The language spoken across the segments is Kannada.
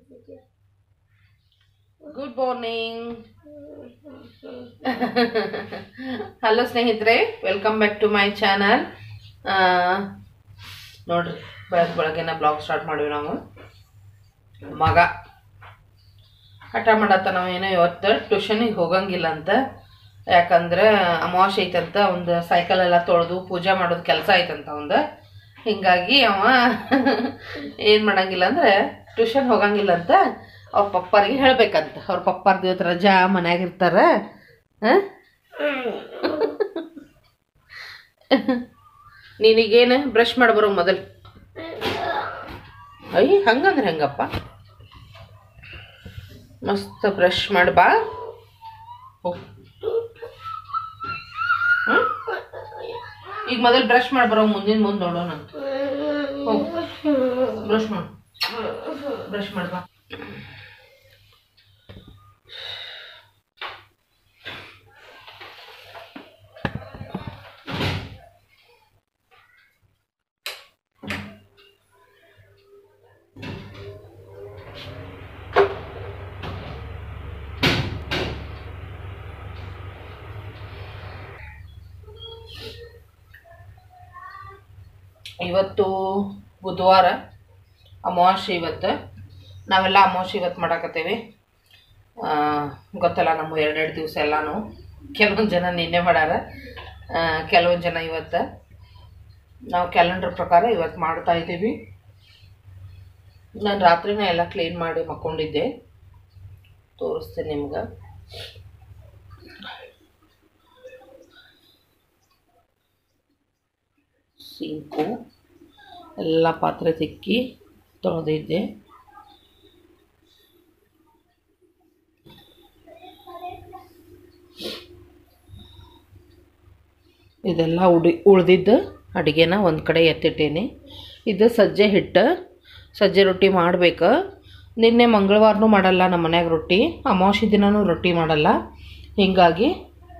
ಗುಡ್ ಮಾರ್ನಿಂಗ್ ಹಲೋ ಸ್ನೇಹಿತರೆ welcome back to my channel ನೋಡ್ರಿ ಬೆಳಗ್ಗೆ ಬೆಳಗ್ಗೆನ ಬ್ಲಾಗ್ ಸ್ಟಾರ್ಟ್ ಮಾಡಿವಿ ನಾವು ಮಗ ಹಠ ಮಾಡತ್ತ ನಾವೇನೋ ಇವತ್ತು ಟ್ಯೂಷನಿಗೆ ಹೋಗಂಗಿಲ್ಲ ಅಂತ ಯಾಕಂದ್ರೆ ಅಮಾವಾಸ್ಯೆ ಐತಂತ ಒಂದು ಸೈಕಲ್ ಎಲ್ಲ ತೊಳೆದು ಪೂಜೆ ಮಾಡೋದು ಕೆಲಸ ಐತಂತ ಒಂದು ಹಿಂಗಾಗಿ ಅವ ಏನು ಮಾಡಂಗಿಲ್ಲ ಅಂದ್ರೆ ಟ್ಯೂಷನ್ ಹೋಗಂಗಿಲ್ಲ ಅಂತ ಅವ್ರ ಪಪ್ಪರಿಗೆ ಹೇಳ್ಬೇಕಂತ ಅವ್ರ ಪಪ್ಪಾರ್ದು ಇವತ್ತು ರಜಾ ಮನ್ಯಾಗ ಇರ್ತಾರ ಹಾಂ ನಿನಗೇನು ಬ್ರಷ್ ಮಾಡ್ಬರೋ ಮೊದಲು ಅಯ್ಯ ಹಂಗಂದ್ರೆ ಹೆಂಗಪ್ಪ ಮಸ್ತ್ ಬ್ರಷ್ ಮಾಡಿ ಬಾ ಹೋಗ್. ಹ್ಮ್? ಈಗ ಮೊದಲು ಬ್ರಷ್ ಮಾಡಿ ಬರೋ ಮುಂದಿನ ಮುಂದೆ ನೋಡೋಣ ಹೋಗ್ ಬ್ರಷ್ ಮಾಡು ಬ್ರಷ್ ಮಾಡಿ ಬಾ ಇವತ್ತು ಬುಧವಾರ ಅಮಾವಾಸ್ಯೆ ಇವತ್ತು ನಾವೆಲ್ಲ ಅಮಾವಾಸ್ಯೆ ಇವತ್ತು ಮಾಡಾಕತ್ತೇವಿ ಆ, ಗೊತ್ತಲ್ಲ ನಮ್ಮ ಎರಡೆರಡು ದಿವಸ ಎಲ್ಲಾನು ಕೆಲವೊಂದು ಜನ ನಿನ್ನೆ ಮಾಡ್ಯಾರ ಆ, ಕೆಲವೊಂದು ಜನ ಇವತ್ತು ನಾವು ಕ್ಯಾಲೆಂಡರ್ ಪ್ರಕಾರ ಇವತ್ತು ಮಾಡ್ತಾ ಇದ್ದೀವಿ ನಾನು ರಾತ್ರಿನೇ ಎಲ್ಲ ಕ್ಲೀನ್ ಮಾಡಿ ಮಕ್ಕೊಂಡಿದ್ದೆ ತೋರಿಸ್ತೇನೆ ನಿಮ್ಗೆ ಸಿಂಕು ಎಲ್ಲ ಪಾತ್ರೆ ತಿಕ್ಕಿ ತೊಳೆದಿದ್ದೆ ಇದೆಲ್ಲ ಉಡಿ ಉಳ್ದಿದ್ದು ಅಡುಗೆನ ಒಂದು ಕಡೆ ಎತ್ತಿಟ್ಟೇನಿ ಇದು ಸಜ್ಜೆ ಹಿಟ್ಟು ಸಜ್ಜೆ ರೊಟ್ಟಿ ಮಾಡ್ಬೇಕು ನಿನ್ನೆ ಮಂಗಳವಾರನೂ ಮಾಡಲ್ಲ ನಮ್ಮ ಮನ್ಯಾಗ ರೊಟ್ಟಿ ಅಮಾವಾಸ್ಯೆ ದಿನನೂ ರೊಟ್ಟಿ ಮಾಡಲ್ಲ ಹೀಗಾಗಿ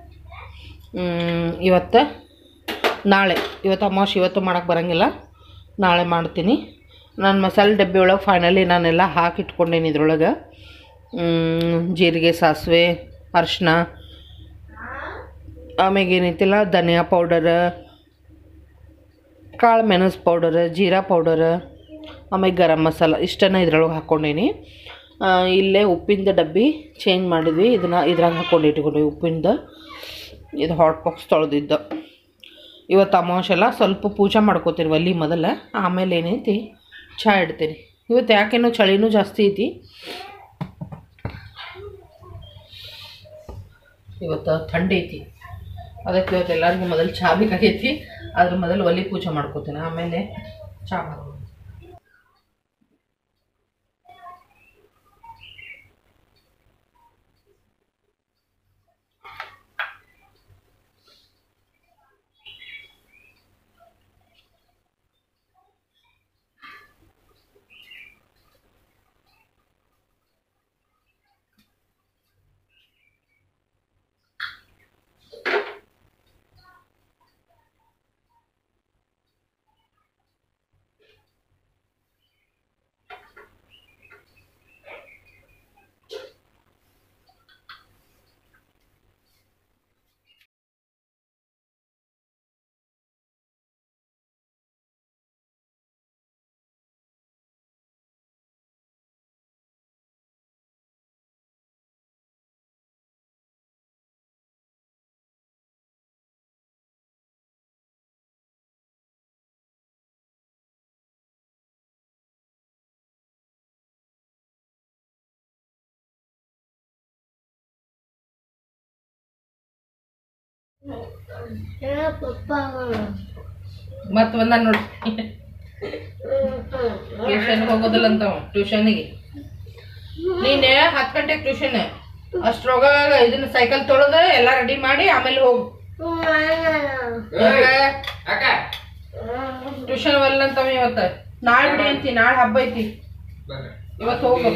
ಇವತ್ತು ನಾಳೆ ಇವತ್ತು ಅಮಾವಾಸ್ಯೆ ಇವತ್ತು ಮಾಡೋಕ್ಕೆ ಬರೋಂಗಿಲ್ಲ ನಾಳೆ ಮಾಡ್ತೀನಿ ನಾನು ಮಸಾಲೆ ಡಬ್ಬಿ ಒಳಗೆ ಫೈನಲಿ ನಾನೆಲ್ಲ ಹಾಕಿಟ್ಕೊಂಡೇನಿ ಇದ್ರೊಳಗೆ ಜೀರಿಗೆ ಸಾಸಿವೆ ಅರಿಶಿನ ಆಮ್ಯಾಗ ಏನೈತಿಲ್ಲ ಧನಿಯಾ ಪೌಡರ್ ಕಾಳು ಮೆಣಸು ಪೌಡರ್ ಜೀರಾ ಪೌಡರ್ ಆಮೇಲೆ ಗರಂ ಮಸಾಲ ಇಷ್ಟನ್ನು ಇದ್ರೊಳಗೆ ಹಾಕ್ಕೊಂಡೀನಿ ಆ, ಇಲ್ಲೇ ಉಪ್ಪಿಂದ ಡಬ್ಬಿ ಚೇಂಜ್ ಮಾಡಿದ್ವಿ ಇದನ್ನು ಇದ್ರಾಗ ಹಾಕ್ಕೊಂಡು ಇಟ್ಕೊಂಡ್ವಿ ಉಪ್ಪಿಂದ ಇದು ಹಾಟ್ ಬಾಕ್ಸ್ ತೊಳೆದಿದ್ದು ಇವತ್ತು ಅಮಾವಾಸ್ಯೆ ಎಲ್ಲ ಸ್ವಲ್ಪ ಪೂಜೆ ಮಾಡ್ಕೋತೀನಿ ಒಲಿ ಮೊದಲ ಆಮೇಲೆ ಏನೈತಿ ಚಹಾ ಇಡ್ತೀನಿ ಇವತ್ತು ಯಾಕೇನೋ ಚಳಿನೂ ಜಾಸ್ತಿ ಐತಿ ಇವತ್ತು ಥಂಡಿ ಐತಿ ಅದಕ್ಕೆ ಇವತ್ತು ಎಲ್ಲರಿಗೂ ಮೊದಲು ಚಹಾ ಬೇಕಾಗೈತಿ ಅದ್ರ ಮೊದಲು ಒಲಿ ಪೂಜೆ ಮಾಡ್ಕೋತೀನಿ ಆಮೇಲೆ ಚಹಾ ಮಾಡ್ಬೋದು ಮತ್ತೆ ಬಂದ ನೋಡಿ ಟ್ಯೂಷನ್ಗೆ ಹೋಗೋದಿಲ್ಲ ಅಂತ ಟ್ಯೂಷನಿಗೆ ನೀನೆ ಹತ್ತು ಗಂಟೆಗೆ ಟ್ಯೂಷನ್ ಅಷ್ಟ್ರೊಳಗ ಇದನ್ನ ಸೈಕಲ್ ತೊಳೆದು ಎಲ್ಲ ರೆಡಿ ಮಾಡಿ ಆಮೇಲೆ ಹೋಗು ಟ್ಯೂಷನ್ ಒಲ್ಲ ಅಂತ ಇವತ್ತ ನಾಳೆ ಬಿಡಿ ಅಂತಿ ನಾಳೆ ಹಬ್ಬ ಐತಿ ಇವತ್ತು ಹೋಗು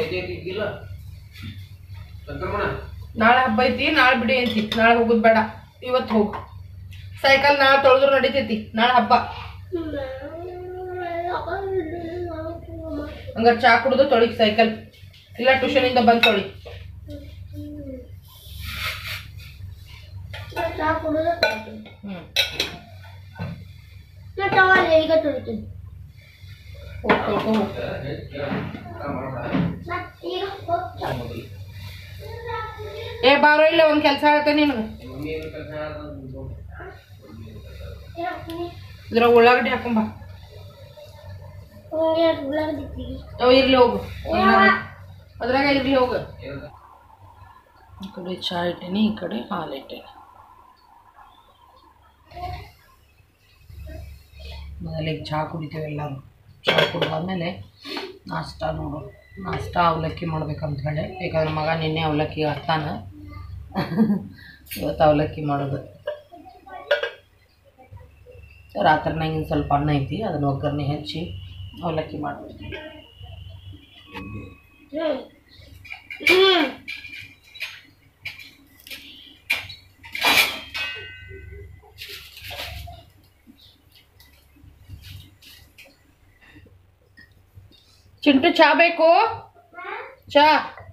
ನಾಳೆ ಹಬ್ಬ ಐತಿ ನಾಳೆ ಬಿಡಿ ಅಂತಿ ನಾಳೆ ಹೋಗುದ್ ಬೇಡ ಇವತ್ತು ಹೋಗು ಸೈಕಲ್ ನಾಳೆ ತೊಳೆದ್ರು ನಡಿತೈತಿ ನಾಳೆ ಹಬ್ಬ ಹಂಗಾರೆ ಚಾ ಕುಡ್ದು ತೊಳಿಗ್ ಸೈಕಲ್ ಇಲ್ಲ ಟ್ಯೂಷನಿಂದ ಬಂದು ತೊಳಿ ಚಾ ಕುಡಿದು ತೊಳಿತೀನಿ ಹ್ಞೂ ನಾ ಟವಲ್ ಈಗ ತೊಳಿತೀನಿ ಹೋಗಿ ತೊಳ್ಕೊ ಹೋಗು ನಾ ಈಗ ಹೋಗಿ ಏ ಬಾರೋ ಇಲ್ಲ ಒಂದು ಕೆಲಸ ಹೇಳ್ತೇನೆ ನಿನಗೆ ಇದ್ರ ಉಳ್ಳಾಗಡ್ಡಿ ಹಾಕೊಂಬ ಹಂಗೆ ಉಳ್ಳಾಗಡ್ಡಿ ಅವು ಇರ್ಲಿ ಹೋಗು ಅದ್ರಾಗ ಇರ್ಲಿ ಹೋಗು ಈ ಕಡೆ ಚಹಾ ಇಟ್ಟೀನಿ ಈ ಕಡೆ ಹಾಲು ಇಟ್ಟೀನಿ ಮೊದಲಿಗೆ ಚಹಾ ಕುಡಿತೀವಿ ಎಲ್ಲರೂ ಚಹಾ ಕುಡಿದಾದ್ಮೇಲೆ ನಾಷ್ಟ ನೋಡು ನಾಷ್ಟ ಅವಲಕ್ಕಿ ಮಾಡ್ಬೇಕಂತ ಹೇಳಿ ಯಾಕಂದ್ರೆ ಮಗ ನಿನ್ನೆ ಅವಲಕ್ಕಿ ಹಾಕ್ತಾನ ಇವತ್ತು ಅವಲಕ್ಕಿ ಮಾಡೋದು ರಾತ್ರಿ ನಂಗೆ ಸ್ವಲ್ಪ ಅನ್ನ ಐತಿ ಅದನ್ನ ಒಗ್ಗರಣೆ ಹೆಚ್ಚಿ ಅವಲಕ್ಕಿ ಮಾಡ್ಬಿಡ್ತೀನಿ ಚಿಂಟು ಚಾ ಬೇಕು ಚಾ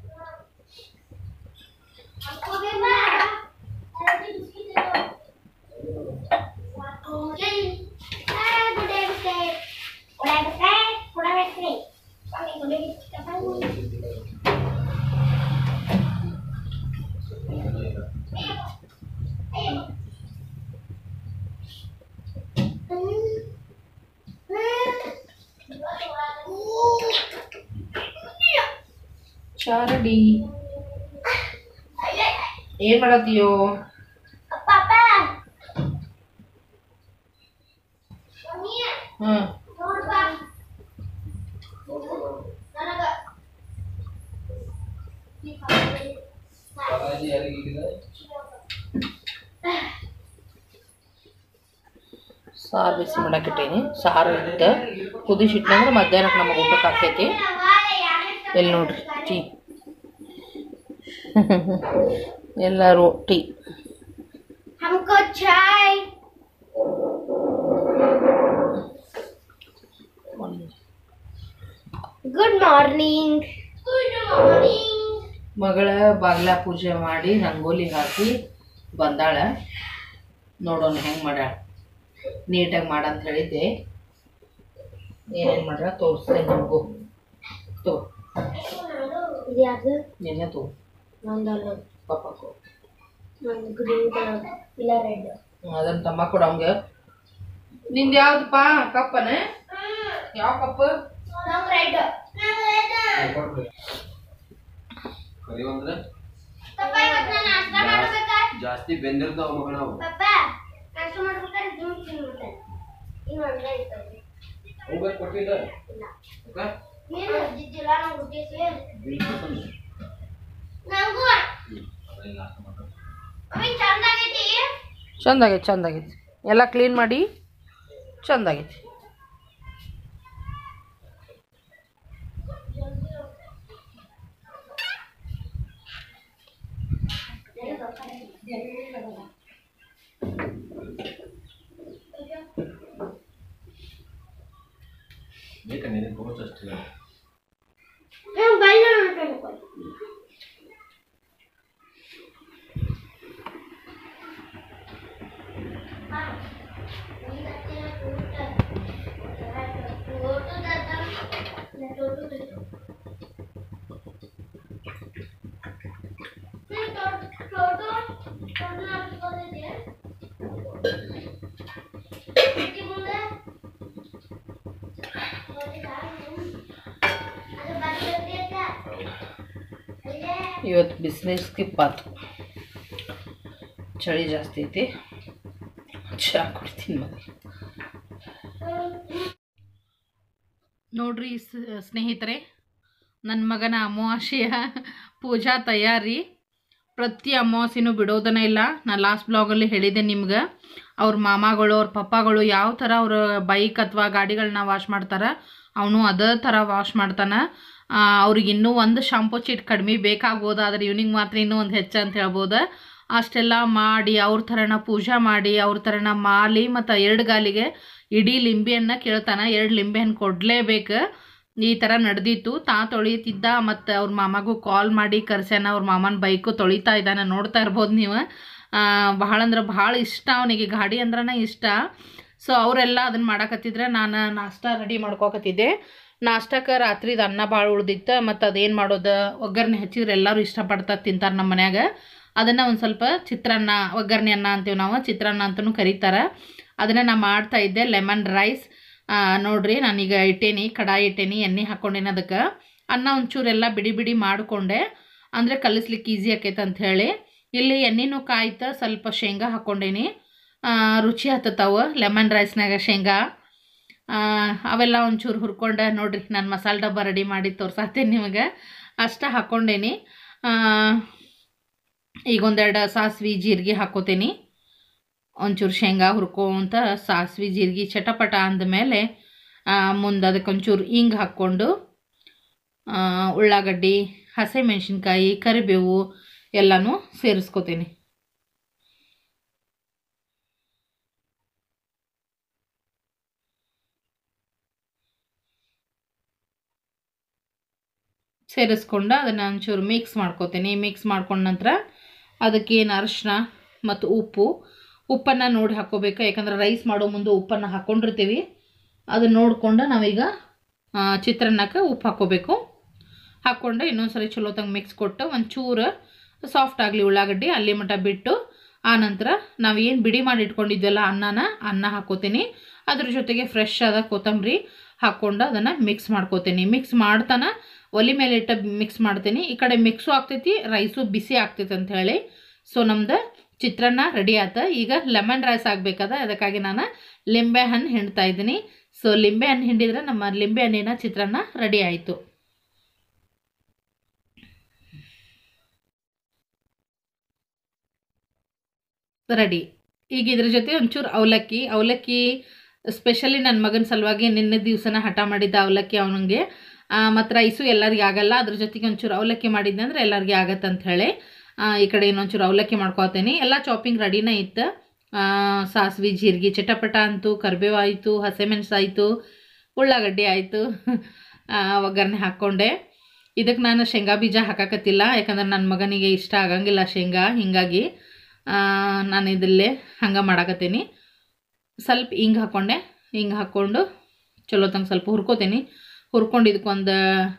ಚಾ ರೆಡಿ ಏನ್ ಮಾಡತ್ತೀಯೋ ಹ್ಮ್ ಸಾರು ಬಿಸಿ ಮಾಡಾಕಿಟ್ಟೀನಿ ಸಾರು ಇಟ್ಟು ಕುದಿಸಿಟ್ನಂದ್ರೆ ಮಧ್ಯಾಹ್ನಕ್ಕೆ ನಮಗೆ ಊಟಕ್ಕೆ ಆಕೈತಿ ಎಲ್ಲಿ ನೋಡ್ರಿ ಟೀ ಎಲ್ಲರೂ ಟೀ हमको चाय गुड मॉर्निंग गुड मॉर्निंग ಮಗಳ ಬಾಗ್ಲ ಪೂಜೆ ಮಾಡಿ ರಂಗೋಲಿ ಹಾಕಿ ಬಂದಾಳ ನೋಡೋಣ ಹೆಂಗೆ ಮಾಡ್ಯಾಳ ನೀಟಾಗಿ ಮಾಡಂತ ಹೇಳಿದ್ದೆ ಏನೇನು ಮಾಡ್ಯಾಳ ತೋರಿಸ್ತೇನೆ ನಿಮಗೂ ತೋ ಇದು ಯಾವುದು ನಿನ್ನೆ ತೋ ನಂದಲ್ಲ ಪಪ್ಪಕ್ಕೂ ನಂದು ಗ್ರೀನ್ ಕಲರ್ ಇಲ್ಲ ರೆಡ್ ಅದನ್ನ ತಮ್ಮ ಕೊಡು ಅವಂಗೆ ನಿಂದು ಯಾವ್ದಪ್ಪ ಕಪ್ಪನ ಯಾವ ಕಪ್ ನಂಗೆ ರೆಡ್ ಕರಿವಂದ್ರೆ ಪಪ್ಪ ಇವತ್ತು ನಾನು ನಾಷ್ಟ ಮಾಡ್ಬೇಕಾ ಜಾಸ್ತಿ ಬೆಂದಿರ್ತಾವ ಮಗ ನಾವು ಪಪ್ಪ ನಾಷ್ಟ ಮಾಡ್ಬೇಕಾದ್ರೆ ಜಿಮ್ ತಿನ್ಬಿಟ್ಟೆ ಇನ್ನು ಒಂದೇ ಇರ್ತದೆ ಹೋಗ್ಬೇಕು ಕೊಟ್ಟಿಲ್ಲ ಇಲ್ಲ ಅಕ್ಕ? ನೀನು ಇದ್ದಿದ್ದಿಲ್ಲ ನಂಗೆ ಹುಟ್ಟಿಸಿ ಬಿಲ್ ಕೊಡ್ತಾನೆ. ನಂಗೂ ಹ್ಮ್. ಅದ್ರಲ್ಲಿ last ಮಾತಾಡು. ಅವಿ ಚಂದ ಆಗೈತಿ ಚಂದಾಗೈತಿ ಚಂದಾಗೈತಿ ಎಲ್ಲ ಕ್ಲೀನ್ ಮಾಡಿ ಚಂದಾಗೈತಿ ಬೇಕಾ ನಿನಗೆ ತೋರ್ಸು ಅಷ್ಟೇ ನಾನು ಬೈಲ ಮಾಡ್ಕೊಂಡು ಇವತ್ತು ಬಿಸ್ನೆಸ್ ಸ್ಕಿಪ್ ಆಯ್ತು ಚಳಿ ಜಾಸ್ತಿ ಐತಿ ಚಹಾ ಕುಡಿತೀನಿ ಮೊದಲು ನೋಡ್ರಿ ಸ್- ಸ್ನೇಹಿತರೆ ನನ್ನ ಮಗನ ಅಮಾವಾಸ್ಯೆಯ ಪೂಜಾ ತಯಾರಿ ಪ್ರತಿ ಅಮಾವಾಸ್ಯೆನೂ ಬಿಡೋದನೇ ಇಲ್ಲ ನಾನು ಲಾಸ್ಟ್ ಬ್ಲಾಗಲ್ಲಿ ಹೇಳಿದ್ದೆ ನಿಮ್ಗೆ ಅವ್ರ ಮಾಮಾಗಳು ಅವ್ರ ಪಪ್ಪಾಗಳು ಯಾವ ಥರ ಅವ್ರ ಬೈಕ್ ಅಥವಾ ಗಾಡಿಗಳನ್ನ ವಾಶ್ ಮಾಡ್ತಾರೆ ಅವನು ಅದೇ ಥರ ವಾಶ್ ಮಾಡ್ತಾನೆ ಅವ್ರಿಗೆ ಇನ್ನೂ ಒಂದು ಶಾಂಪೂ ಚೀಟ್ ಕಡಿಮೆ ಬೇಕಾಗ್ಬೋದು ಆದರೆ ಇವ್ನಿಗೆ ಮಾತ್ರ ಇನ್ನೂ ಒಂದು ಹೆಚ್ಚು ಅಂತ ಹೇಳ್ಬೋದು ಅಷ್ಟೆಲ್ಲ ಮಾಡಿ ಅವ್ರ ಥರನ ಪೂಜೆ ಮಾಡಿ ಅವ್ರ ಥರನ ಮಾಲಿ ಮತ್ತು ಎರಡು ಗಾಲಿಗೆ ಇಡೀ ಲಿಂಬೆಹಣ್ಣ ಕೇಳ್ತಾನೆ ಎರಡು ಲಿಂಬೆಹಣ್ಣು ಕೊಡಲೇಬೇಕು ಈ ಥರ ನಡೆದಿತ್ತು ತಾ ತೊಳಿತಿದ್ದ ಮತ್ತು ಅವ್ರ ಮಾಮಗೂ ಕಾಲ್ ಮಾಡಿ ಕರ್ಸ್ಯಾನ ಅವ್ರ ಮಾಮನ ಬೈಕು ತೊಳಿತಾ ಇದ್ದಾನೆ ನೋಡ್ತಾ ಇರ್ಬೋದು ನೀವು ಆ, ಭಾಳ ಅಂದ್ರೆ ಭಾಳ ಇಷ್ಟ ಅವನಿಗೆ ಗಾಡಿ ಅಂದ್ರನೇ ಇಷ್ಟ ಸೊ ಅವರೆಲ್ಲ ಅದನ್ನು ಮಾಡಕತ್ತಿದ್ರೆ ನಾನು ನಾಷ್ಟ ರೆಡಿ ಮಾಡ್ಕೊಕತ್ತಿದ್ದೆ ನಾಷ್ಟಕ್ಕೆ ರಾತ್ರಿದು ಅನ್ನ ಭಾಳ ಉಳ್ದಿತ್ತು ಮತ್ತು ಅದೇನು ಮಾಡೋದು ಒಗ್ಗರಣೆ ಹಚ್ಚಿದ್ರೆ ಎಲ್ಲರೂ ಇಷ್ಟಪಡ್ತಾ ತಿಂತಾರೆ ನಮ್ಮ ಮನ್ಯಾಗ ಅದನ್ನು ಒಂದು ಸ್ವಲ್ಪ ಚಿತ್ರಾನ್ನ ಒಗ್ಗರಣೆ ಅನ್ನ ಅಂತೀವಿ ನಾವು ಚಿತ್ರಾನ್ನ ಅಂತಲೂ ಕರೀತಾರೆ ಅದನ್ನು ನಾ ಮಾಡ್ತಾ ಇದ್ದೆ ಲೆಮನ್ ರೈಸ್ ನೋಡ್ರಿ ನಾನೀಗ ಇಟ್ಟೇನಿ ಕಡಾಯಿ ಇಟ್ಟೇನಿ ಎಣ್ಣೆ ಹಾಕ್ಕೊಂಡೇನಿ ಅದಕ್ಕೆ ಅನ್ನ ಒಂಚೂರೆಲ್ಲ ಬಿಡಿ ಬಿಡಿ ಮಾಡಿಕೊಂಡೆ ಅಂದರೆ ಕಲಿಸ್ಲಿಕ್ಕೆ ಈಸಿ ಆಕೈತೆ ಅಂತ ಹೇಳಿ ಇಲ್ಲಿ ಎಣ್ಣೆನೂ ಕಾಯ್ತ ಸ್ವಲ್ಪ ಶೇಂಗಾ ಹಾಕ್ಕೊಂಡೇನಿ ಆ, ರುಚಿ ಹತ್ತತಾವ ಲೆಮನ್ ರೈಸ್ನಾಗ ಶೇಂಗಾ ಆ, ಅವೆಲ್ಲ ಒಂಚೂರು ಹುರ್ಕೊಂಡೆ ನೋಡ್ರಿ ನಾನು ಮಸಾಲೆ ಡಬ್ಬ ರೆಡಿ ಮಾಡಿ ತೋರ್ಸಾತೀನಿ ನಿಮಗೆ ಅಷ್ಟ ಹಾಕ್ಕೊಂಡೇನಿ ಆ, ಈಗ ಒಂದೆರಡು ಸಾಸ್ವಿ ಜೀರಿಗೆ ಹಾಕ್ಕೋತೀನಿ ಒಂಚೂರು ಶೇಂಗಾ ಹುರ್ಕೊಂತ ಸಾಸ್ವಿ ಜೀರಿಗೆ ಚಟಪಟ ಅಂದಮೇಲೆ ಮುಂದೆ ಅದಕ್ಕೆ ಒಂಚೂರು ಹಿಂಗೆ ಹಾಕ್ಕೊಂಡು ಆ, ಉಳ್ಳಾಗಡ್ಡಿ ಹಸಿಮೆಣ್ಸಿನ್ಕಾಯಿ ಕರಿಬೇವು ಎಲ್ಲನೂ ಸೇರಿಸ್ಕೋತೀನಿ ಸೇರಿಸ್ಕೊಂಡು ಅದನ್ನು ಒಂಚೂರು ಮಿಕ್ಸ್ ಮಾಡ್ಕೋತೀನಿ ಮಿಕ್ಸ್ ಮಾಡ್ಕೊಂಡ ನಂತರ ಅದಕ್ಕೇನು ಅರಿಶಿನ ಮತ್ತು ಉಪ್ಪು ಉಪ್ಪನ್ನು ನೋಡಿ ಹಾಕ್ಕೋಬೇಕು ಯಾಕಂದ್ರೆ ರೈಸ್ ಮಾಡೋ ಮುಂದೆ ಉಪ್ಪನ್ನು ಹಾಕ್ಕೊಂಡಿರ್ತೀವಿ ಅದನ್ನ ನೋಡಿಕೊಂಡು ನಾವೀಗ ಆ, ಚಿತ್ರಾನ್ನಕ್ಕೆ ಉಪ್ಪು ಹಾಕ್ಕೋಬೇಕು ಹಾಕ್ಕೊಂಡು ಇನ್ನೊಂದು ಸರಿ ಚಲೋ ತಂಗ ಮಿಕ್ಸ್ ಕೊಟ್ಟು ಒಂಚೂರು ಸಾಫ್ಟ್ ಆಗಲಿ ಉಳ್ಳಾಗಡ್ಡಿ ಅಲ್ಲಿ ಮಟ ಬಿಟ್ಟು ಆ ನಂತರ ನಾವು ಏನು ಬಿಡಿ ಮಾಡಿ ಇಟ್ಕೊಂಡಿದ್ವಲ್ಲ ಅನ್ನನ ಅನ್ನ ಹಾಕ್ಕೋತೀನಿ ಅದ್ರ ಜೊತೆಗೆ ಫ್ರೆಶ್ ಆದ ಕೊತ್ತಂಬರಿ ಹಾಕ್ಕೊಂಡು ಅದನ್ನು ಮಿಕ್ಸ್ ಮಾಡ್ಕೋತೀನಿ ಮಿಕ್ಸ್ ಮಾಡ್ತಾನ ಒಲಿ ಮೇಲೆ ಇಟ್ಟು ಮಿಕ್ಸ್ ಮಾಡ್ತೀನಿ ಈ ಕಡೆ ಮಿಕ್ಸು ಆಗ್ತೈತಿ ರೈಸು ಬಿಸಿ ಆಗ್ತೈತೆ ಅಂತ ಹೇಳಿ ಸೊ ನಮ್ದು ಚಿತ್ರಾನ್ನ ರೆಡಿ ಆತ ಈಗ ಲೆಮನ್ ರೈಸ್ ಆಗಬೇಕದ ಅದಕ್ಕಾಗಿ ನಾನು ಲಿಂಬೆ ಹಣ್ಣು ಹಿಂಡ್ತಾ ಇದ್ದೀನಿ ಸೊ ಲಿಂಬೆ ಹಣ್ಣು ಹಿಂಡಿದ್ರೆ ನಮ್ಮ ಲಿಂಬೆ ಹಣ್ಣಿನ ಚಿತ್ರಾನ್ನ ರೆಡಿ ಆಯಿತು ರೆಡಿ ಈಗ ಇದ್ರ ಜೊತೆ ಒಂಚೂರು ಅವಲಕ್ಕಿ ಅವಲಕ್ಕಿ ಸ್ಪೆಷಲಿ ನನ್ನ ಮಗನ ಸಲುವಾಗಿ ನಿನ್ನೆ ದಿವಸನ ಹಠ ಮಾಡಿದ್ದ ಅವಲಕ್ಕಿ ಅವನಿಗೆ ಮತ್ತು ರೈಸು ಎಲ್ಲರಿಗೆ ಆಗಲ್ಲ ಅದ್ರ ಜೊತೆಗೆ ಒಂಚೂರು ಅವಲಕ್ಕಿ ಮಾಡಿದ್ದೆ ಅಂದ್ರೆ ಎಲ್ಲರಿಗೆ ಆಗತ್ತೆ ಅಂತ ಹೇಳಿ ಆ, ಈ ಕಡೆ ಇನ್ನೊಂಚೂರು ಅವಲಕ್ಕಿ ಮಾಡ್ಕೊತೀನಿ ಎಲ್ಲ ಚಾಪಿಂಗ್ ರೆಡಿನೇ ಇತ್ತು ಆ, ಸಾಸ್ವೆ ಜೀರಿಗೆ ಚಟಪಟ ಅಂತು ಕರಿಬೇವು ಆಯಿತು ಹಸಿಮೆಣಸು ಆಯಿತು ಉಳ್ಳಾಗಡ್ಡಿ ಆಯಿತು ಒಗ್ಗರಣೆ ಹಾಕ್ಕೊಂಡೆ ಇದಕ್ಕೆ ನಾನು ಶೇಂಗಾ ಬೀಜ ಹಾಕಕತ್ತಿಲ್ಲ ಯಾಕಂದ್ರೆ ನನ್ನ ಮಗನಿಗೆ ಇಷ್ಟ ಆಗಂಗಿಲ್ಲ ಶೇಂಗಾ ಹೀಗಾಗಿ ಆ, ನಾನು ಇದಲ್ಲೇ ಹಂಗೆ ಮಾಡಾಕತ್ತೀನಿ ಸ್ವಲ್ಪ ಹಿಂಗೆ ಹಾಕ್ಕೊಂಡೆ ಹಿಂಗೆ ಹಾಕ್ಕೊಂಡು ಚಲೋ ತಂಗ ಸ್ವಲ್ಪ ಹುರ್ಕೋತೀನಿ ಹುರ್ಕೊಂಡು ಇದಕ್ಕೊಂದು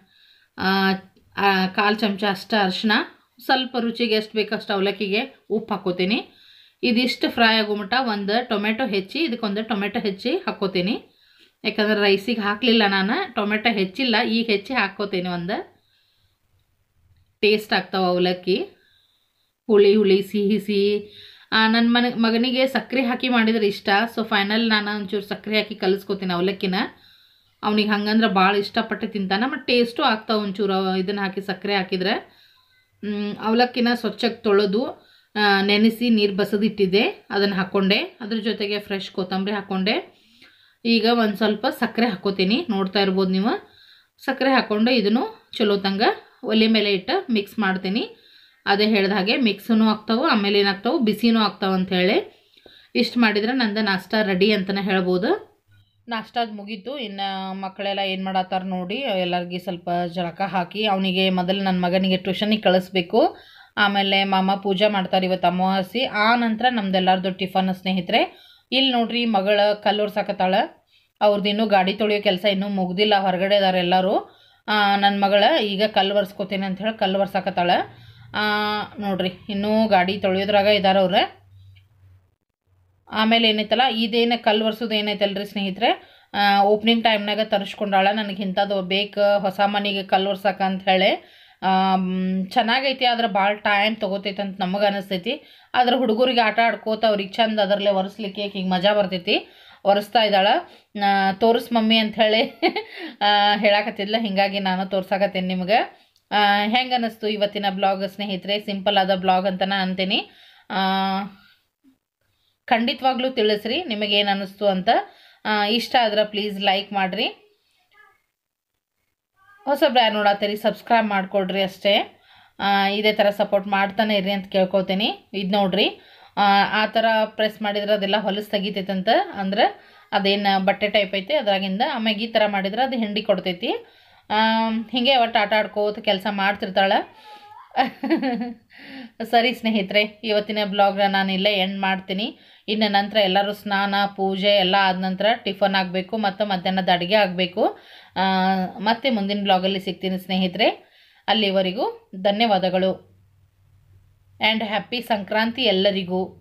ಕಾಲು ಚಮಚ ಅಷ್ಟು ಅರಿಶಿನ ಸ್ವಲ್ಪ ರುಚಿಗೆ ಎಷ್ಟು ಬೇಕಷ್ಟು ಅವಲಕ್ಕಿಗೆ ಉಪ್ಪು ಹಾಕ್ಕೋತೀನಿ ಇದಿಷ್ಟು ಫ್ರೈ ಆಗೋ ಮಟ್ಟ ಒಂದು ಟೊಮೆಟೊ ಹೆಚ್ಚಿ ಇದಕ್ಕೊಂದು ಟೊಮೆಟೊ ಹೆಚ್ಚಿ ಹಾಕ್ಕೋತೀನಿ ಯಾಕಂದ್ರೆ ರೈಸಿಗೆ ಹಾಕಲಿಲ್ಲ ನಾನು ಟೊಮೆಟೊ ಹೆಚ್ಚಿಲ್ಲ ಈಗ ಹೆಚ್ಚಿ ಹಾಕ್ಕೋತೀನಿ ಒಂದು ಟೇಸ್ಟ್ ಆಗ್ತಾವೆ ಅವಲಕ್ಕಿ ಹುಳಿ ಹುಳಿ ಸಿಹಿ ಸಿಹಿ ನನ್ನ ಮನೆ ಮಗನಿಗೆ ಸಕ್ಕರೆ ಹಾಕಿ ಮಾಡಿದ್ರೆ ಇಷ್ಟ ಸೊ ಫೈನಲ್ ನಾನು ಒಂಚೂರು ಸಕ್ಕರೆ ಹಾಕಿ ಕಲಿಸ್ಕೊತೀನಿ ಅವಲಕ್ಕಿನ ಅವ್ನಿಗೆ ಹಂಗಂದ್ರೆ ಭಾಳ ಇಷ್ಟಪಟ್ಟು ತಿಂತಾನೆ ಮತ್ತು ಟೇಸ್ಟು ಆಗ್ತಾವೆ ಒಂಚೂರು ಇದನ್ನು ಹಾಕಿ ಸಕ್ಕರೆ ಹಾಕಿದ್ರೆ ಮ್, ಅವಲಕ್ಕಿನ ಸ್ವಚ್ಛಕ್ಕೆ ತೊಳೆದು ಆ, ನೆನೆಸಿ ನೀರು ಬಸದು ಇಟ್ಟಿದ್ದೆ ಅದನ್ನು ಹಾಕ್ಕೊಂಡೆ ಅದ್ರ ಜೊತೆಗೆ ಫ್ರೆಶ್ ಕೊತ್ತಂಬರಿ ಹಾಕ್ಕೊಂಡೆ ಈಗ ಒಂದು ಸ್ವಲ್ಪ ಸಕ್ಕರೆ ಹಾಕ್ಕೋತೀನಿ ನೋಡ್ತಾ ಇರ್ಬೋದು ನೀವು ಸಕ್ಕರೆ ಹಾಕ್ಕೊಂಡು ಇದನ್ನು ಚಲೋ ತಂಗ ಒಲೆ ಮೇಲೆ ಇಟ್ಟು ಮಿಕ್ಸ್ ಮಾಡ್ತೀನಿ ಅದೇ ಹೇಳ್ದ ಹಾಗೆ ಮಿಕ್ಸೂ ಆಗ್ತಾವೆ ಆಮೇಲೆ ಏನಾಗ್ತಾವೆ ಬಿಸಿನೂ ಆಗ್ತಾವೆ ಅಂತ ಹೇಳಿ ಇಷ್ಟು ಮಾಡಿದ್ರೆ ನಂದು ನಾಷ್ಟ ರೆಡಿ ಅಂತಲೇ ಹೇಳ್ಬೋದು ನಾಷ್ಟಾದ ಮುಗೀತು ಇನ್ನು ಮಕ್ಕಳೆಲ್ಲ ಏನು ಮಾಡತ್ತಾರ ನೋಡಿ ಎಲ್ಲರಿಗೆ ಸ್ವಲ್ಪ ಜಳಕ ಹಾಕಿ ಅವನಿಗೆ ಮೊದಲು ನನ್ನ ಮಗನಿಗೆ ಟ್ಯೂಷನಿಗೆ ಕಳಿಸ್ಬೇಕು ಆಮೇಲೆ ಮಾಮ ಪೂಜೆ ಮಾಡ್ತಾರೆ ಇವತ್ತು ಅಮಾವಾಸ್ಯೆ ಆ ನಂತರ ನಮ್ದೆಲ್ಲರದು ಟಿಫನ್ ಸ್ನೇಹಿತರೆ ಇಲ್ಲಿ ನೋಡ್ರಿ ಮಗಳ ಕಲ್ಲು ಒರ್ಸಾಕತ್ತಾಳ ಅವ್ರದ್ದು ಇನ್ನೂ ಗಾಡಿ ತೊಳೆಯೋ ಕೆಲಸ ಇನ್ನೂ ಮುಗ್ದಿಲ್ಲ ಹೊರಗಡೆ ಇದಾರೆ ಎಲ್ಲರೂ ನನ್ನ ಮಗಳ ಈಗ ಕಲ್ಲು ಒರೆಸ್ಕೋತೀನಿ ಅಂತ ಹೇಳಿ ಕಲ್ಲು ಒರ್ಸಾಕತ್ತಾಳ ನೋಡ್ರಿ ಇನ್ನೂ ಗಾಡಿ ತೊಳೆಯೋದ್ರಾಗ ಇದಾರೆ ಅವ್ರೆ ಆಮೇಲೆ ಏನೈತಲ್ಲ ಇದೇನು ಕಲ್ಲು ಒರ್ಸೋದು ಏನೈತಲ್ರಿ ಸ್ನೇಹಿತರೆ ಓಪ್ನಿಂಗ್ ಟೈಮ್ನಾಗ ತರಿಸ್ಕೊಂಡಾಳ ನನಗೆ ಇಂಥದ್ದು ಬೇಕು ಹೊಸ ಮನೆಗೆ ಕಲ್ಲು ಒರ್ಸಕ ಅಂತ ಹೇಳಿ ಆಮ್, ಚೆನ್ನಾಗೈತಿ ಆದ್ರೆ ಭಾಳ ಟೈಮ್ ತೊಗೋತೈತೆ ಅಂತ ನಮಗೆ ಅನಿಸ್ತೈತಿ ಆದ್ರೆ ಹುಡುಗರಿಗೆ ಆಟ ಆಡ್ಕೋತ ಅವ್ರಿಗೆ ಚಂದ ಅದರಲ್ಲೇ ಒರೆಸ್ಲಿಕ್ಕೆ ಹಿಂಗೆ ಮಜಾ ಬರ್ತೈತಿ ಒರೆಸ್ತಾ ಇದ್ದಾಳೆ ತೋರಿಸ್ ಮಮ್ಮಿ ಅಂಥೇಳಿ ಹೇಳಾಕತ್ತಿದ್ಲ ಹಿಂಗಾಗಿ ನಾನು ತೋರ್ಸಾಕತ್ತೀನಿ ನಿಮ್ಗೆ ಹೆಂಗೆ ಅನ್ನಿಸ್ತು ಇವತ್ತಿನ ಬ್ಲಾಗ್ ಸ್ನೇಹಿತರೆ ಸಿಂಪಲ್ ಆದ ಬ್ಲಾಗ್ ಅಂತ ನಾನು ಅಂತೀನಿ ಆ, ಖಂಡಿತವಾಗ್ಲೂ ತಿಳಿಸ್ರಿ ನಿಮಗೇನು ಅನ್ನಿಸ್ತು ಅಂತ ಆ, ಇಷ್ಟ ಆದ್ರೆ ಪ್ಲೀಸ್ ಲೈಕ್ ಮಾಡಿರಿ ಹೊಸಬ್ರು ಯಾರು ನೋಡತ್ತೀರಿ ಸಬ್ಸ್ಕ್ರೈಬ್ ಮಾಡಿಕೊಡ್ರಿ ಅಷ್ಟೇ ಆ, ಇದೇ ಥರ ಸಪೋರ್ಟ್ ಮಾಡ್ತಾನೆ ಇರ್ರಿ ಅಂತ ಕೇಳ್ಕೊತೀನಿ ಇದು ನೋಡ್ರಿ ಆ, ಆ ಥರ ಪ್ರೆಸ್ ಮಾಡಿದ್ರೆ ಅದೆಲ್ಲ ಹೊಲಸು ತೆಗಿತೈತಂತ ಅಂದ್ರೆ ಅದೇನು ಬಟ್ಟೆ ಟೈಪ್ ಐತಿ ಅದ್ರಾಗಿಂದ ಆಮ್ಯಾಗ ಈ ಥರ ಮಾಡಿದ್ರೆ ಅದು ಹಿಂಡಿ ಕೊಡ್ತೈತಿ ಹೀಗೆ ಒಟ್ಟು ಆಟ ಆಡ್ಕೋತ ಕೆಲಸ ಮಾಡ್ತಿರ್ತಾಳೆ ಸರಿ ಸ್ನೇಹಿತರೆ ಇವತ್ತಿನ ಬ್ಲಾಗ್ನ ನಾನು ಇಲ್ಲೇ ಎಂಡ್ ಮಾಡ್ತೀನಿ ಇನ್ನು ನಂತರ ಎಲ್ಲರೂ ಸ್ನಾನ ಪೂಜೆ ಎಲ್ಲ ಆದ ನಂತರ ಟಿಫನ್ ಆಗಬೇಕು ಮತ್ತು ಮಧ್ಯಾಹ್ನದ ಅಡುಗೆ ಆಗಬೇಕು ಮತ್ತೆ ಮುಂದಿನ ಬ್ಲಾಗಲ್ಲಿ ಸಿಗ್ತೀನಿ ಸ್ನೇಹಿತರೆ ಅಲ್ಲಿವರೆಗೂ ಧನ್ಯವಾದಗಳು ಆ್ಯಂಡ್ ಹ್ಯಾಪಿ ಸಂಕ್ರಾಂತಿ ಎಲ್ಲರಿಗೂ